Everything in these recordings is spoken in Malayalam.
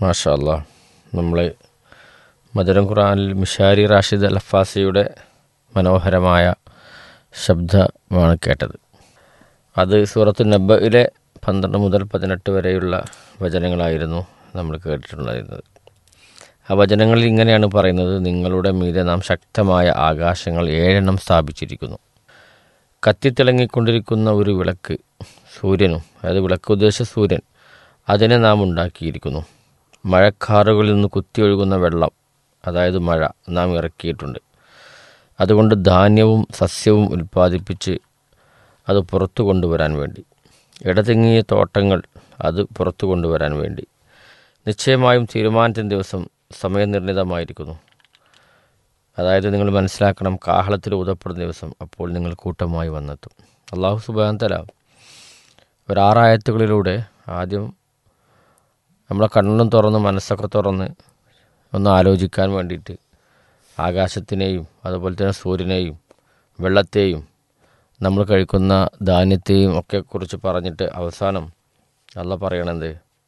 മാഷാ അല്ലാ നമ്മൾ മധുരം ഖുറാനിൽ മിഷാരി റാഷിദ് അൽഫാസിയുടെ മനോഹരമായ ശബ്ദമാണ് കേട്ടത് അത് സൂറത്ത് നബ്ബയിലെ പന്ത്രണ്ട് മുതൽ പതിനെട്ട് വരെയുള്ള വചനങ്ങളായിരുന്നു നമ്മൾ കേട്ടിട്ടുണ്ടായിരുന്നത് ആ വചനങ്ങളിൽ ഇങ്ങനെയാണ് പറയുന്നത് നിങ്ങളുടെ മീതെ നാം ശക്തമായ ആകാശങ്ങൾ ഏഴെണ്ണം സ്ഥാപിച്ചിരിക്കുന്നു കത്തിത്തിളങ്ങിക്കൊണ്ടിരിക്കുന്ന ഒരു വിളക്ക് സൂര്യനും അതായത് വിളക്ക് ഉദ്ദേശിച്ച സൂര്യൻ അതിനെ നാം ഉണ്ടാക്കിയിരിക്കുന്നു മഴക്കാറുകളിൽ നിന്ന് കുത്തിയൊഴുകുന്ന വെള്ളം അതായത് മഴ നാം ഇറക്കിയിട്ടുണ്ട് അതുകൊണ്ട് ധാന്യവും സസ്യവും ഉൽപ്പാദിപ്പിച്ച് അത് പുറത്തു കൊണ്ടുവരാൻ വേണ്ടി ഇടതിങ്ങിയ തോട്ടങ്ങൾ അത് പുറത്തു കൊണ്ടുവരാൻ വേണ്ടി നിശ്ചയമായും തീരുമാനത്തിൻ്റെ ദിവസം സമയനിർണിതമായിരിക്കുന്നു അതായത് നിങ്ങൾ മനസ്സിലാക്കണം കാഹളത്തിൽ ഊതപ്പെടുന്ന ദിവസം അപ്പോൾ നിങ്ങൾ കൂട്ടമായി വന്നെത്തും അള്ളാഹു സുബാൻ തല ഒരാറായത്തുകളിലൂടെ ആദ്യം നമ്മളെ കണ്ണും തുറന്ന് മനസ്സൊക്കെ തുറന്ന് ഒന്ന് ആലോചിക്കാൻ വേണ്ടിയിട്ട് ആകാശത്തിനെയും അതുപോലെ തന്നെ സൂര്യനെയും വെള്ളത്തെയും നമ്മൾ കഴിക്കുന്ന ധാന്യത്തെയും ഒക്കെ കുറിച്ച് പറഞ്ഞിട്ട് അവസാനം അല്ല പറയണത്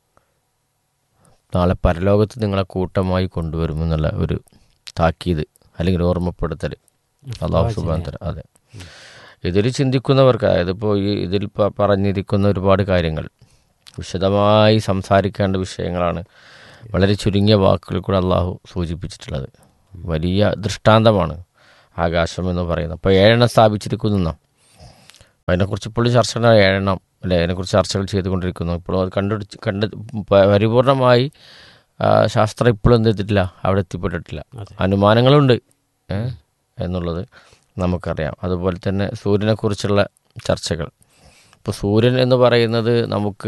നാളെ പരലോകത്ത് നിങ്ങളെ കൂട്ടമായി കൊണ്ടുവരുമെന്നുള്ള ഒരു താക്കീത് അല്ലെങ്കിൽ ഓർമ്മപ്പെടുത്തൽ അള്ളാഹു സുബാൻ തല അതെ ഇതിൽ ചിന്തിക്കുന്നവർക്ക് അതായത് ഇപ്പോൾ ഈ ഇതിൽ പ- പറഞ്ഞിരിക്കുന്ന ഒരുപാട് കാര്യങ്ങൾ വിശദമായി സംസാരിക്കേണ്ട വിഷയങ്ങളാണ് വളരെ ചുരുങ്ങിയ വാക്കുകളിൽ കൂടെ അള്ളാഹു സൂചിപ്പിച്ചിട്ടുള്ളത് വലിയ ദൃഷ്ടാന്തമാണ് ആകാശം എന്ന് പറയുന്നത് അപ്പോൾ ഏഴെണ്ണം സ്ഥാപിച്ചിരിക്കുന്നു നാം അതിനെക്കുറിച്ച് ഇപ്പോഴും ചർച്ചകൾ ഏഴെണ്ണം അല്ലേ അതിനെക്കുറിച്ച് ചർച്ചകൾ ചെയ്തുകൊണ്ടിരിക്കുന്നു ഇപ്പോഴും അത് കണ്ടുപിടിച്ച് കണ്ട് പ- പരിപൂർണമായി ആ, ശാസ്ത്രം ഇപ്പോഴും എന്ത് ചെയ്തിട്ടില്ല അവിടെ എത്തിപ്പെട്ടിട്ടില്ല അനുമാനങ്ങളുണ്ട് ഏ, എന്നുള്ളത് നമുക്കറിയാം അതുപോലെ തന്നെ സൂര്യനെക്കുറിച്ചുള്ള ചർച്ചകൾ ഇപ്പോൾ സൂര്യൻ എന്ന് പറയുന്നത് നമുക്ക്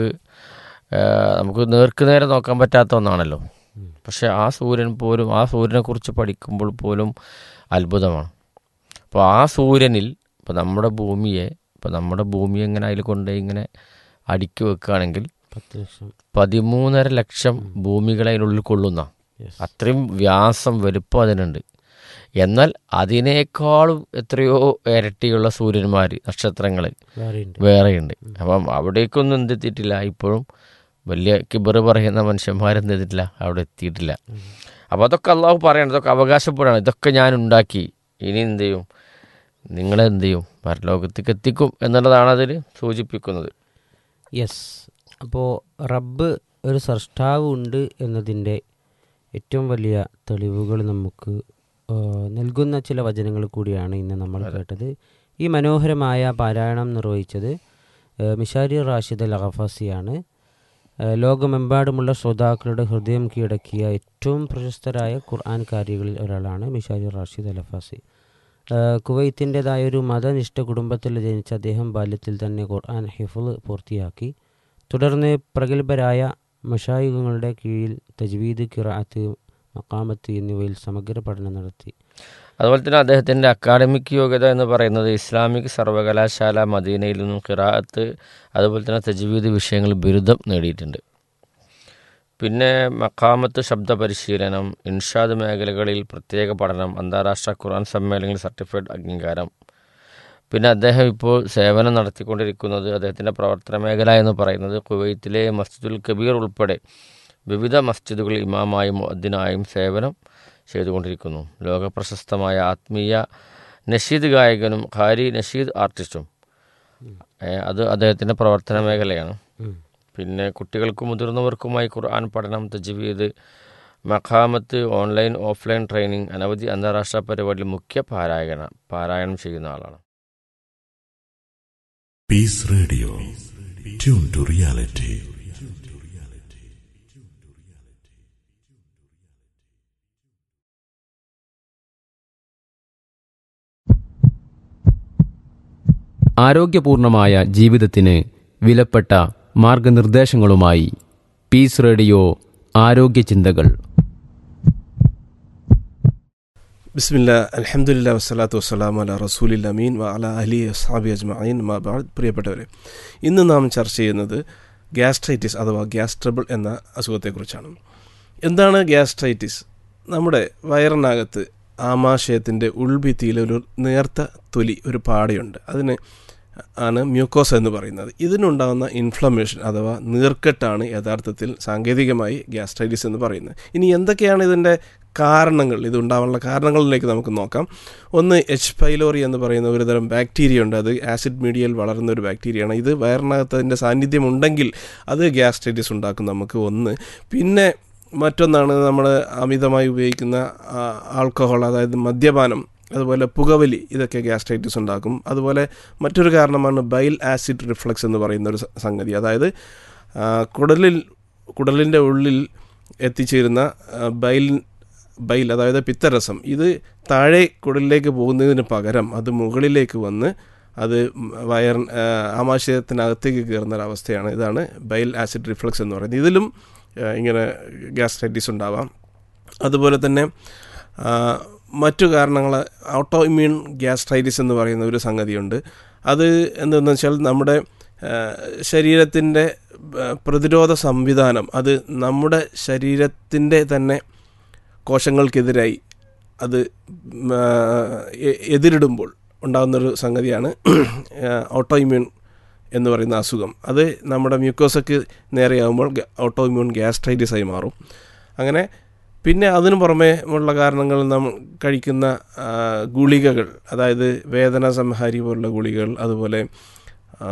ആ, നമുക്ക് നേർക്ക് നേരെ നോക്കാൻ പറ്റാത്ത ഒന്നാണല്ലോ പക്ഷെ ആ സൂര്യൻ പോലും ആ സൂര്യനെക്കുറിച്ച് പഠിക്കുമ്പോൾ പോലും അത്ഭുതമാണ് അപ്പോൾ ആ സൂര്യനിൽ ഇപ്പോൾ നമ്മുടെ ഭൂമിയെ ഇപ്പോൾ നമ്മുടെ ഭൂമി എങ്ങനെ അതിൽ കൊണ്ട് ഇങ്ങനെ അടുക്കി വെക്കുകയാണെങ്കിൽ പത്ത് ലക്ഷം പതിമൂന്നര ലക്ഷം ഭൂമികളെ അതിനുള്ളിൽ കൊള്ളുന്ന യെസ് അത്രയും വ്യാസം വലുപ്പം അതിനുണ്ട് എന്നാൽ അതിനേക്കാളും എത്രയോ ഇരട്ടിയുള്ള സൂര്യന്മാർ നക്ഷത്രങ്ങൾ വേറെയുണ്ട് വേറെയുണ്ട് അപ്പം അവിടേക്കൊന്നും എന്തെത്തിയിട്ടില്ല ഇപ്പോഴും വലിയ കിബർ പറയുന്ന മനുഷ്യന്മാരെന്ത് ചെയ്തിട്ടില്ല അവിടെ എത്തിയിട്ടില്ല അപ്പോൾ അതൊക്കെ അള്ളാഹു പറയണം ഇതൊക്കെ അവകാശപ്പെടാണ് ഇതൊക്കെ ഞാൻ ഉണ്ടാക്കി ഇനി എന്ത് ചെയ്യും നിങ്ങളെന്ത് ചെയ്യും പരലോകത്തേക്ക് എത്തിക്കും എന്നുള്ളതാണ് അതിൽ സൂചിപ്പിക്കുന്നത് യെസ് അപ്പോൾ റബ്ബ് ഒരു സൃഷ്ടാവ് ഉണ്ട് എന്നതിൻ്റെ ഏറ്റവും വലിയ തെളിവുകൾ നമുക്ക് ആ, നൽകുന്ന ചില വചനങ്ങൾ കൂടിയാണ് ഇന്ന് നമ്മൾ കേട്ടത് ഈ മനോഹരമായ പാരായണം നിർവഹിച്ചത് ആ, മിഷാരി റാഷിദ് അൽ അഖഫാസിയാണ് ആ, ലോകമെമ്പാടുമുള്ള ശ്രോതാക്കളുടെ ഹൃദയം കീഴടക്കിയ ഏറ്റവും പ്രശസ്തരായ ഖുർആൻകാരികളിൽ ഒരാളാണ് മിഷാരി റാഷിദ് അൽ അഫാസി കുവൈത്തിൻ്റെതായ ഒരു മതനിഷ്ഠ കുടുംബത്തിൽ ജനിച്ച അദ്ദേഹം ബാല്യത്തിൽ തന്നെ ഖുർആൻ ഹിഫുൾ പൂർത്തിയാക്കി തുടർന്ന് പ്രഗത്ഭരായ മഷായികങ്ങളുടെ കീഴിൽ തജ്വീദ് കിറാത്ത് മക്കാമത്ത് എന്നിവയിൽ സമഗ്ര പഠനം നടത്തി അതുപോലെ തന്നെ അദ്ദേഹത്തിൻ്റെ അക്കാഡമിക് യോഗ്യത എന്ന് പറയുന്നത് ഇസ്ലാമിക് സർവകലാശാല മദീനയിൽ നിന്നും ഖിറാഅത്ത് അതുപോലെ തന്നെ തജ്വീദ് വിഷയങ്ങൾ ബിരുദം നേടിയിട്ടുണ്ട് പിന്നെ മക്കാമത്ത് ശബ്ദ പരിശീലനം ഇൻഷാദ് മേഖലകളിൽ പ്രത്യേക പഠനം അന്താരാഷ്ട്ര ഖുർആൻ സമ്മേളനങ്ങളിൽ സർട്ടിഫൈഡ് അംഗീകാരം പിന്നെ അദ്ദേഹം ഇപ്പോൾ സേവനം നടത്തിക്കൊണ്ടിരിക്കുന്നത് അദ്ദേഹത്തിൻ്റെ പ്രവർത്തന മേഖല എന്ന് പറയുന്നത് കുവൈത്തിലെ മസ്ജിദുൽ കബീർ ഉൾപ്പെടെ വിവിധ മസ്ജിദുകളിൽ ഇമാമായും മുഅദ്ദിനായും സേവനം ചെയ്തുകൊണ്ടിരിക്കുന്നു ലോകപ്രശസ്തമായ ആത്മീയ നഷീദ് ഗായകനും ഖാരി നഷീദ് ആർട്ടിസ്റ്റും ഏ, അത് അദ്ദേഹത്തിൻ്റെ പ്രവർത്തന മേഖലയാണ് പിന്നെ കുട്ടികൾക്കും മുതിർന്നവർക്കുമായി ഖുർആൻ പഠനം തജ്വീദ് മഖാമത്ത് ഓൺലൈൻ ഓഫ്ലൈൻ ട്രെയിനിങ് അനവധി അന്താരാഷ്ട്ര പരിപാടിയിൽ മുഖ്യ പാരായണ പാരായണം ചെയ്യുന്ന ആളാണ് Peace Radio. Tune to reality. ആരോഗ്യപൂർണമായ ജീവിതത്തിന് വിലപ്പെട്ട മാർഗനിർദ്ദേശങ്ങളുമായി പീസ് റേഡിയോ ആരോഗ്യ ചിന്തകൾ ബിസ്മില്ല അലഹമുല്ല വസ്സലാത്തു വസ്സലാം അല റസൂലിൽ അമീൻ വ അല അലി അസ്ഹാബി അജ്മീൻ മാബാദ് പ്രിയപ്പെട്ടവരെ ഇന്ന് നാം ചർച്ച ചെയ്യുന്നത് ഗ്യാസ്ട്രൈറ്റിസ് അഥവാ ഗ്യാസ് ട്രബിൾ എന്ന അസുഖത്തെക്കുറിച്ചാണ് എന്താണ് ഗ്യാസ്ട്രൈറ്റിസ് നമ്മുടെ വയറിനകത്ത് ആമാശയത്തിൻ്റെ ഉൾഭിത്തിയിൽ ഒരു നേർത്ത തൊലി ഒരു പാടയുണ്ട് അതിന് ആണ് മ്യൂക്കോസ് എന്ന് പറയുന്നത് ഇതിനുണ്ടാകുന്ന ഇൻഫ്ലമേഷൻ അഥവാ നീർക്കെട്ടാണ് യഥാർത്ഥത്തിൽ സാങ്കേതികമായി ഗ്യാസ്ട്രൈറ്റിസ് എന്ന് പറയുന്നത് ഇനി എന്തൊക്കെയാണ് ഇതിൻ്റെ കാരണങ്ങൾ ഇത് ഉണ്ടാവാനുള്ള കാരണങ്ങളിലേക്ക് നമുക്ക് നോക്കാം ഒന്ന് എച്ച് പൈലോറി എന്ന് പറയുന്ന ഒരു തരം ബാക്ടീരിയ ഉണ്ട് അത് ആസിഡ് മീഡിയയിൽ വളരുന്ന ഒരു ബാക്ടീരിയയാണ് ഇത് വയറിനകത്ത് അതിൻ്റെ സാന്നിധ്യം ഉണ്ടെങ്കിൽ അത് ഗ്യാസ്ട്രൈറ്റിസ് ഉണ്ടാക്കും നമുക്ക് ഒന്ന് പിന്നെ മറ്റൊന്നാണ് നമ്മൾ അമിതമായി ഉപയോഗിക്കുന്ന ആ, ആൽക്കഹോൾ അതായത് മദ്യപാനം അതുപോലെ പുകവലി ഇതൊക്കെ ഗ്യാസ്ട്രൈറ്റിസ് ഉണ്ടാക്കും അതുപോലെ മറ്റൊരു കാരണമാണ് ബൈൽ ആസിഡ് റിഫ്ലക്സ് എന്ന് പറയുന്ന ഒരു സ- സംഗതി അതായത് ആ, കുടലിൽ കുടലിൻ്റെ ഉള്ളിൽ എത്തിച്ചേരുന്ന ആ, ബൈൽ ബൈൽ അതായത് പിത്തരസം ഇത് താഴെ കുടലിലേക്ക് പോകുന്നതിന് പകരം അത് മുകളിലേക്ക് വന്ന് അത് വയർ ആ, ആമാശയത്തിനകത്തേക്ക് കയറുന്ന ഒരവസ്ഥയാണ് ഇതാണ് ബൈൽ ആസിഡ് റിഫ്ലക്സ് എന്ന് പറയുന്നത് ഇതിലും ആ, ഇങ്ങനെ ഗ്യാസ്ട്രൈറ്റിസ് ഉണ്ടാവാം അതുപോലെ തന്നെ ആ, മറ്റു കാരണങ്ങൾ ഓട്ടോ ഇമ്മ്യൂൺ ഗ്യാസ്ട്രൈറ്റിസ് എന്ന് പറയുന്ന ഒരു സംഗതിയുണ്ട് അത് എന്തെന്ന് വെച്ചാൽ നമ്മുടെ ശരീരത്തിൻ്റെ പ്രതിരോധ സംവിധാനം അത് നമ്മുടെ ശരീരത്തിൻ്റെ തന്നെ കോശങ്ങൾക്കെതിരായി അത് ഉം, ആ, എ- എതിരിടുമ്പോൾ ഉണ്ടാകുന്നൊരു സംഗതിയാണ് ഓട്ടോ ഇമ്മ്യൂൺ എന്ന് പറയുന്ന അസുഖം അത് നമ്മുടെ മ്യൂക്കോസക്ക് നേരെയാകുമ്പോൾ ഓട്ടോ ഇമ്മ്യൂൺ ഗ്യാസ്ട്രൈറ്റിസ് ആയി മാറും അങ്ങനെ പിന്നെ അതിനു പുറമേ ഉള്ള കാരണങ്ങൾ നമ്മൾ കഴിക്കുന്ന ആ, ഗുളികകൾ അതായത് വേദന സംഹാരി പോലുള്ള ഗുളികകൾ അതുപോലെ ആ,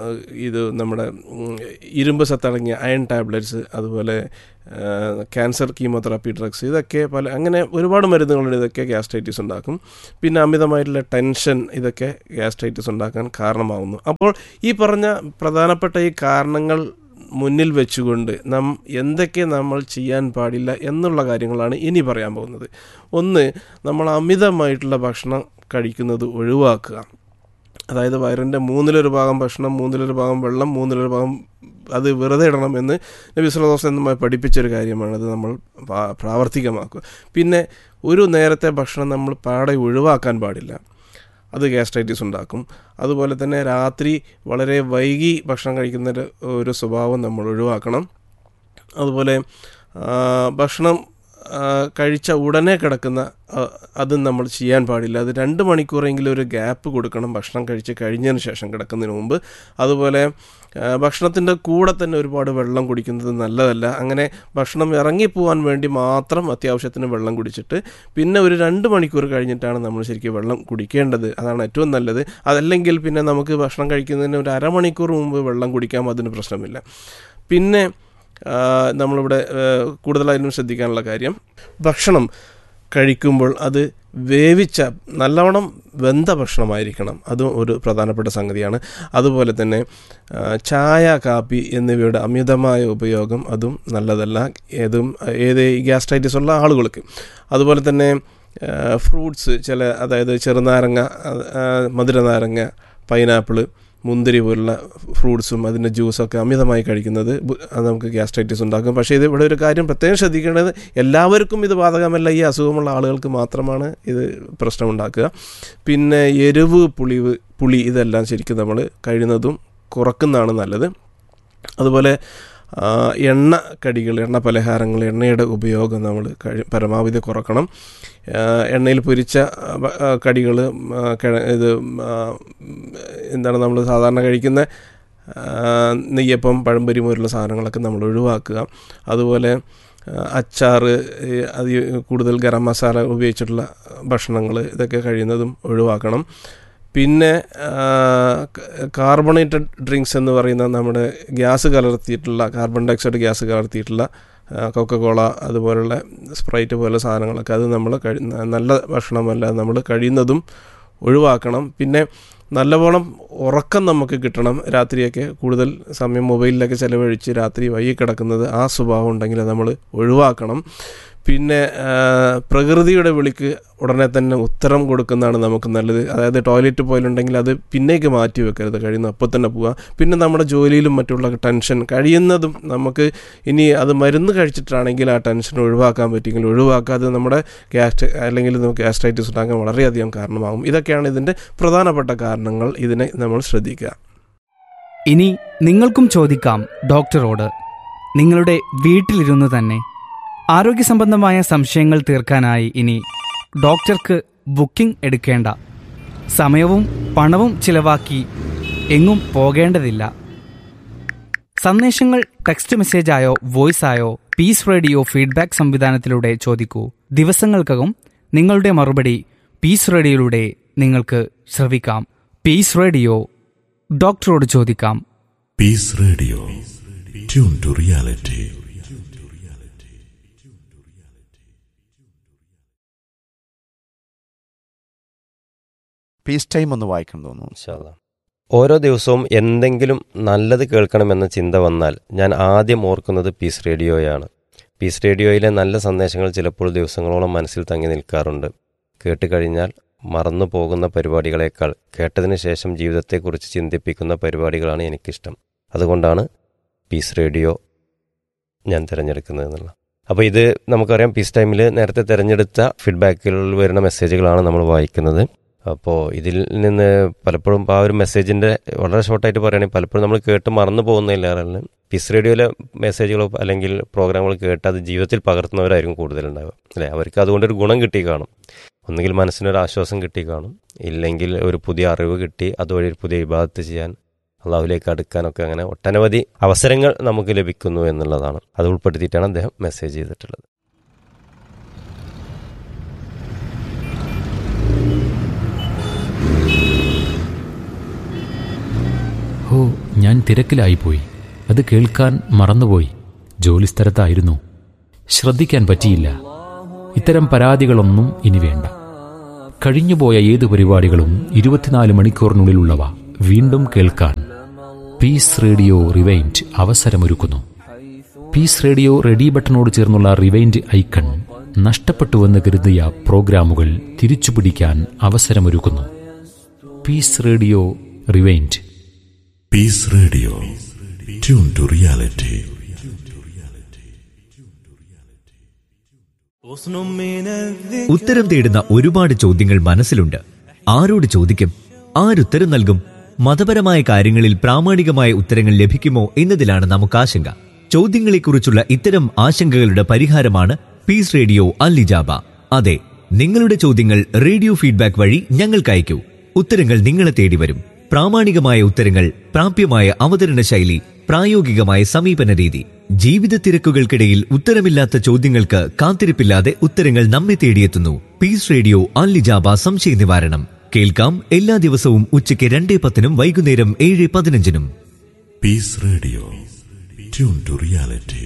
ഇത് നമ്മുടെ ഉം, ഇരുമ്പ് സത്തടങ്ങിയ അയൺ ടാബ്ലറ്റ്സ് അതുപോലെ ആ, ക്യാൻസർ കീമോതെറാപ്പി ഡ്രഗ്സ് ഇതൊക്കെ പല അങ്ങനെ ഒരുപാട് മരുന്നുകളുണ്ട് ഇതൊക്കെ ഗ്യാസ്ട്രൈറ്റിസ് ഉണ്ടാക്കും പിന്നെ അമിതമായിട്ടുള്ള ടെൻഷൻ ഇതൊക്കെ ഗ്യാസ്ട്രൈറ്റിസ് ഉണ്ടാക്കാൻ കാരണമാകുന്നു അപ്പോൾ ഈ പറഞ്ഞ പ്രധാനപ്പെട്ട ഈ കാരണങ്ങൾ മുന്നിൽ വെച്ചുകൊണ്ട് നാം എന്തൊക്കെ നമ്മൾ ചെയ്യാൻ പാടില്ല എന്നുള്ള കാര്യങ്ങളാണ് ഇനി പറയാൻ പോകുന്നത് ഒന്ന് നമ്മൾ അമിതമായിട്ടുള്ള ഭക്ഷണം കഴിക്കുന്നത് ഒഴിവാക്കുക അതായത് വയറിൻ്റെ മൂന്നിലൊരു ഭാഗം ഭക്ഷണം മൂന്നിലൊരു ഭാഗം വെള്ളം മൂന്നിലൊരു ഭാഗം അത് വെറുതെ ഇടണം എന്ന് നബി സുല്ലാസ് എന്നുമായി പഠിപ്പിച്ചൊരു കാര്യമാണ് അത് നമ്മൾ പ്രാ- പ്രാവർത്തികമാക്കുക പിന്നെ ഒരു നേരത്തെ ഭക്ഷണം നമ്മൾ പാടെ ഒഴിവാക്കാൻ പാടില്ല അത് ഗ്യാസ്ട്രൈറ്റിസ് ഉണ്ടാക്കും അതുപോലെ തന്നെ രാത്രി വളരെ വൈകി ഭക്ഷണം കഴിക്കുന്ന ഒരു- ഒരു സ്വഭാവം നമ്മൾ ഒഴിവാക്കണം അതുപോലെ ആ, ഭക്ഷണം ആ, കഴിച്ച ഉടനെ കിടക്കുന്ന ആ, അതും നമ്മൾ ചെയ്യാൻ പാടില്ല അത് രണ്ട് മണിക്കൂറെങ്കിലും ഒരു ഗ്യാപ്പ് കൊടുക്കണം ഭക്ഷണം കഴിച്ച് കഴിഞ്ഞതിന് ശേഷം കിടക്കുന്നതിന് മുമ്പ് അതുപോലെ ഭക്ഷണത്തിൻ്റെ കൂടെ തന്നെ ഒരുപാട് വെള്ളം കുടിക്കുന്നത് നല്ലതല്ല അങ്ങനെ ഭക്ഷണം ഇറങ്ങിപ്പോവാൻ വേണ്ടി മാത്രം അത്യാവശ്യത്തിന് വെള്ളം കുടിച്ചിട്ട് പിന്നെ ഒരു രണ്ട് മണിക്കൂർ കഴിഞ്ഞിട്ടാണ് നമ്മൾ ശരിക്കും വെള്ളം കുടിക്കേണ്ടത് അതാണ് ഏറ്റവും നല്ലത് അതല്ലെങ്കിൽ പിന്നെ നമുക്ക് ഭക്ഷണം കഴിക്കുന്നതിന് ഒരു അരമണിക്കൂർ മുമ്പ് വെള്ളം കുടിക്കാം അതിന് പ്രശ്നമില്ല പിന്നെ ആ, നമ്മളിവിടെ ആ, കൂടുതലായിട്ടും ശ്രദ്ധിക്കാനുള്ള കാര്യം ഭക്ഷണം കഴിക്കുമ്പോൾ അത് വേവിച്ച നല്ലവണ്ണം വെന്ത ഭക്ഷണമായിരിക്കണം അതും ഒരു പ്രധാനപ്പെട്ട സംഗതിയാണ് അതുപോലെ തന്നെ ആ, ചായ കാപ്പി എന്നിവയുടെ അമിതമായ ഉപയോഗം അതും നല്ലതല്ല ഏതും ഏത് ഗ്യാസ്ട്രൈറ്റിസ് ഉള്ള ആളുകൾക്ക് അതുപോലെ തന്നെ ഫ്രൂട്ട്സ് ചില അതായത് ചെറുനാരങ്ങ ആ, മധുരനാരങ്ങ പൈനാപ്പിള് മുന്തിരി പോലുള്ള ഫ്രൂട്ട്സും അതിൻ്റെ ജ്യൂസൊക്കെ അമിതമായി കഴിക്കുന്നത് ബു- അത് നമുക്ക് ഗ്യാസ്ട്രൈറ്റിസ് ഉണ്ടാക്കും പക്ഷേ ഇത് ഇവിടെ ഒരു കാര്യം പ്രത്യേകം ശ്രദ്ധിക്കേണ്ടത് എല്ലാവർക്കും ഇത് ബാധകമല്ല ഈ അസുഖമുള്ള ആളുകൾക്ക് മാത്രമാണ് ഇത് പ്രശ്നമുണ്ടാക്കുക പിന്നെ എരിവ് പുളിവ് പുളി ഇതെല്ലാം ശരിക്കും നമ്മൾ കഴിയുന്നതും കുറക്കുന്നതാണ് നല്ലത് അതുപോലെ ആ, എണ്ണ കടികൾ എണ്ണ പലഹാരങ്ങൾ എണ്ണയുടെ ഉപയോഗം നമ്മൾ കഴി പരമാവധി കുറക്കണം ആ, എണ്ണയിൽ പൊരിച്ച കടികൾ ഇത് ആ, എന്താണ് നമ്മൾ സാധാരണ കഴിക്കുന്ന ആ, നെയ്യപ്പം പഴംപൊരി പോലുള്ള സാധനങ്ങളൊക്കെ നമ്മൾ ഒഴിവാക്കുക അതുപോലെ ആ, അച്ചാറ് ഈ അത് കൂടുതൽ ഗരം മസാല ഉപയോഗിച്ചിട്ടുള്ള ഭക്ഷണങ്ങൾ ഇതൊക്കെ കഴിയുന്നതും ഒഴിവാക്കണം പിന്നെ കാർബണേറ്റഡ് ഡ്രിങ്ക്സ് എന്ന് പറയുന്ന നമ്മുടെ ഗ്യാസ് കലർത്തിയിട്ടുള്ള കാർബൺ ഡയോക്സൈഡ് ഗ്യാസ് കലർത്തിയിട്ടുള്ള കൊക്കക്കോള അതുപോലുള്ള സ്പ്രൈറ്റ് പോലുള്ള സാധനങ്ങളൊക്കെ അത് നമ്മൾ കഴി നല്ല ഭക്ഷണമല്ല നമ്മൾ കഴിയുന്നതും ഒഴിവാക്കണം പിന്നെ നല്ലവണ്ണം ഉറക്കം നമുക്ക് കിട്ടണം രാത്രിയൊക്കെ കൂടുതൽ സമയം മൊബൈലിലൊക്കെ ചിലവഴിച്ച് രാത്രി വൈകി കിടക്കുന്നത് ആ സ്വഭാവം ഉണ്ടെങ്കിൽ അത് നമ്മൾ ഒഴിവാക്കണം പിന്നെ ആ, പ്രകൃതിയുടെ വിളിക്ക് ഉടനെ തന്നെ ഉത്തരം കൊടുക്കുന്നതാണ് നമുക്ക് നല്ലത് അതായത് ടോയ്ലറ്റ് പോയിട്ടുണ്ടെങ്കിൽ അത് പിന്നേക്ക് മാറ്റി വെക്കരുത് കഴിയുന്ന അപ്പോൾ തന്നെ പോവുക പിന്നെ നമ്മുടെ ജോലിയിലും മറ്റുള്ള ടെൻഷൻ കഴിയുന്നതും നമുക്ക് ഇനി അത് മരുന്ന് കഴിച്ചിട്ടാണെങ്കിൽ ആ ടെൻഷൻ ഒഴിവാക്കാൻ പറ്റിയെങ്കിൽ ഒഴിവാക്കാതെ നമ്മുടെ ഗ്യാസ്ട്ര അല്ലെങ്കിൽ നമുക്ക് ഗ്യാസ്ട്രൈറ്റിസ് ഉണ്ടാക്കാൻ വളരെയധികം കാരണമാകും ഇതൊക്കെയാണ് ഇതിൻ്റെ പ്രധാനപ്പെട്ട കാരണങ്ങൾ ഇതിനെ നമ്മൾ ശ്രദ്ധിക്കുക ഇനി നിങ്ങൾക്കും ചോദിക്കാം ഡോക്ടറോട് നിങ്ങളുടെ വീട്ടിലിരുന്ന് തന്നെ ആരോഗ്യ സംബന്ധമായ സംശയങ്ങൾ തീർക്കാനായി ഇനി ഡോക്ടർക്ക് ബുക്കിംഗ് എടുക്കേണ്ട സമയവും പണവും ചിലവാക്കി എങ്ങും പോകേണ്ടതില്ല സന്ദേശങ്ങൾ ടെക്സ്റ്റ് മെസ്സേജായോ വോയിസായോ പീസ് റേഡിയോ ഫീഡ്ബാക്ക് സംവിധാനത്തിലൂടെ ചോദിക്കൂ ദിവസങ്ങൾക്കകം നിങ്ങളുടെ മറുപടി പീസ് റേഡിയോയിലൂടെ നിങ്ങൾക്ക് ശ്രവിക്കാം പീസ് റേഡിയോ ഡോക്ടറോട് ചോദിക്കാം Peace Radio. Tune to reality. Peace time ഒന്ന് വായിക്കണം തോന്നുന്നു ഇൻഷാല്ലാ. ഓരോ ദിവസവും എന്തെങ്കിലും നല്ലത് കേൾക്കണമെന്ന ചിന്ത വന്നാൽ ഞാൻ ആദ്യം ഓർക്കുന്നത് പീസ് റേഡിയോയാണ് പീസ് റേഡിയോയിലെ നല്ല സന്ദേശങ്ങൾ ചിലപ്പോൾ ദിവസങ്ങളോളം മനസ്സിൽ തങ്ങി നിൽക്കാറുണ്ട് കേട്ട് കഴിഞ്ഞാൽ മറന്നു പോകുന്ന പരിപാടികളേക്കാൾ കേട്ടതിന് ശേഷം ജീവിതത്തെക്കുറിച്ച് ചിന്തിപ്പിക്കുന്ന പരിപാടികളാണ് എനിക്കിഷ്ടം അതുകൊണ്ടാണ് പീസ് റേഡിയോ ഞാൻ തിരഞ്ഞെടുക്കുന്നത് എന്നുള്ള അപ്പോൾ ഇത് നമുക്കറിയാം പീസ് ടൈമിൽ നേരത്തെ തിരഞ്ഞെടുത്ത ഫീഡ്ബാക്കുകളിൽ വരുന്ന മെസ്സേജുകളാണ് നമ്മൾ വായിക്കുന്നത് അപ്പോൾ ഇതിൽ നിന്ന് പലപ്പോഴും ആ ഒരു മെസ്സേജിൻ്റെ വളരെ ഷോർട്ടായിട്ട് പറയുകയാണെങ്കിൽ പലപ്പോഴും നമ്മൾ കേട്ട് മറന്നു പോകുന്നില്ലാറല്ല പീസ് റേഡിയോയിലെ മെസ്സേജുകളോ അല്ലെങ്കിൽ പ്രോഗ്രാമുകൾ കേട്ട് അത് ജീവിതത്തിൽ പകർത്തുന്നവരായിരിക്കും കൂടുതലുണ്ടാവുക അല്ലേ അവർക്ക് അതുകൊണ്ടൊരു ഗുണം കിട്ടി കാണും ഒന്നുകിൽ മനസ്സിനൊരു ആശ്വാസം കിട്ടി കാണും ഇല്ലെങ്കിൽ ഒരു പുതിയ അറിവ് കിട്ടി അതുവഴി ഒരു പുതിയ വിഭാഗത്ത് ചെയ്യാൻ അള്ളാഹുലേക്ക് അടുക്കാനൊക്കെ അങ്ങനെ ഒട്ടനവധി അവസരങ്ങൾ നമുക്ക് ലഭിക്കുന്നു എന്നുള്ളതാണ് അത് ഉൾപ്പെടുത്തിയിട്ടാണ് അദ്ദേഹം മെസ്സേജ് ചെയ്തിട്ടുള്ളത് ഓ ഞാൻ തിരക്കിലായിപ്പോയി അത് കേൾക്കാൻ മറന്നുപോയി ജോലിസ്ഥലത്തായിരുന്നു ശ്രദ്ധിക്കാൻ പറ്റിയില്ല ഇത്തരം പരാതികളൊന്നും ഇനി വേണ്ട കഴിഞ്ഞുപോയ ഏത് പരിപാടികളും ഇരുപത്തിനാല് മണിക്കൂറിനുള്ളിലുള്ളവ വീണ്ടും കേൾക്കാൻ പീസ് റേഡിയോ റിവൈൻഡ് അവസരമൊരുക്കുന്നു പീസ് റേഡിയോ റെഡി ബട്ടണോട് ചേർന്നുള്ള റിവൈൻഡ് ഐക്കൺ നഷ്ടപ്പെട്ടുവെന്ന് കരുതിയ പ്രോഗ്രാമുകൾ തിരിച്ചുപിടിക്കാൻ അവസരമൊരുക്കുന്നു peace radio rewind Peace Radio. Tune to reality. ഉത്തരം തേടുന്ന ഒരുപാട് ചോദ്യങ്ങൾ മനസ്സിലുണ്ട് ആരോട് ചോദിക്കും ആരുത്തരം നൽകും മതപരമായ കാര്യങ്ങളിൽ പ്രാമാണികമായ ഉത്തരങ്ങൾ ലഭിക്കുമോ എന്നതിലാണ് നമുക്ക് ആശങ്ക ചോദ്യങ്ങളെക്കുറിച്ചുള്ള ഇത്തരം ആശങ്കകളുടെ പരിഹാരമാണ് പീസ് റേഡിയോ അല്ലിജാബ അതെ നിങ്ങളുടെ ചോദ്യങ്ങൾ റേഡിയോ ഫീഡ്ബാക്ക് വഴി ഞങ്ങൾക്ക് അയക്കൂ ഉത്തരങ്ങൾ നിങ്ങളെ തേടി വരും പ്രാമാണികമായ ഉത്തരങ്ങൾ പ്രാപ്യമായ അവതരണ ശൈലി പ്രായോഗികമായ സമീപന രീതി ജീവിത തിരക്കുകൾക്കിടയിൽ ഉത്തരമില്ലാത്ത ചോദ്യങ്ങൾക്ക് കാത്തിരിപ്പില്ലാതെ ഉത്തരങ്ങൾ നമ്മെ തേടിയെത്തുന്നു പീസ് റേഡിയോ അല്ലിജാബ സംശയ നിവാരണം കേൾക്കാം എല്ലാ ദിവസവും ഉച്ചയ്ക്ക് രണ്ടേ പത്തിനും വൈകുന്നേരം ഏഴ് പതിനഞ്ചിനും Peace Radio. Tune to reality.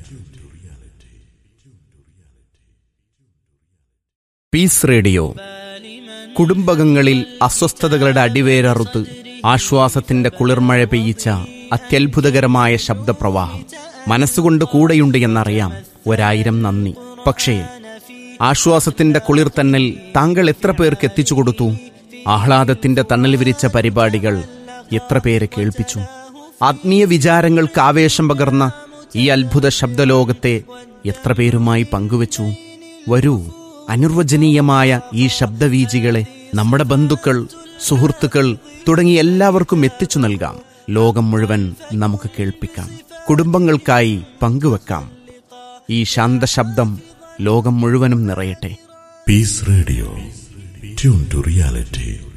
Peace radio കുടുംബകങ്ങളിൽ അസ്വസ്ഥതകളുടെ അടിവേരറുത്ത് ആശ്വാസത്തിന്റെ കുളിർമഴ പെയ്യിച്ച അത്യത്ഭുതകരമായ ശബ്ദപ്രവാഹം മനസ്സുകൊണ്ട് കൂടെയുണ്ട് എന്നറിയാം ഒരായിരം നന്ദി പക്ഷേ ആശ്വാസത്തിന്റെ കുളിർ തന്നൽ താങ്കൾ എത്ര പേർക്ക് എത്തിച്ചു കൊടുത്തു ആഹ്ലാദത്തിന്റെ തണൽ വിരിച്ച പരിപാടികൾ എത്ര പേരെ കേൾപ്പിച്ചു ആത്മീയ വിചാരങ്ങൾക്ക് ആവേശം പകർന്ന ഈ അത്ഭുത ശബ്ദലോകത്തെ എത്ര പേരുമായി പങ്കുവച്ചു വരൂ അനിർവചനീയമായ ഈ ശബ്ദവീജികളെ നമ്മുടെ ബന്ധുക്കൾ സുഹൃത്തുക്കൾ തുടങ്ങി എല്ലാവർക്കും എത്തിച്ചു നൽകാം ലോകം മുഴുവൻ നമുക്ക് കേൾപ്പിക്കാം കുടുംബങ്ങൾക്കായി പങ്കുവെക്കാം ഈ ശാന്തശബ്ദം ലോകം മുഴുവനും നിറയട്ടെ Peace Radio. Tune to reality.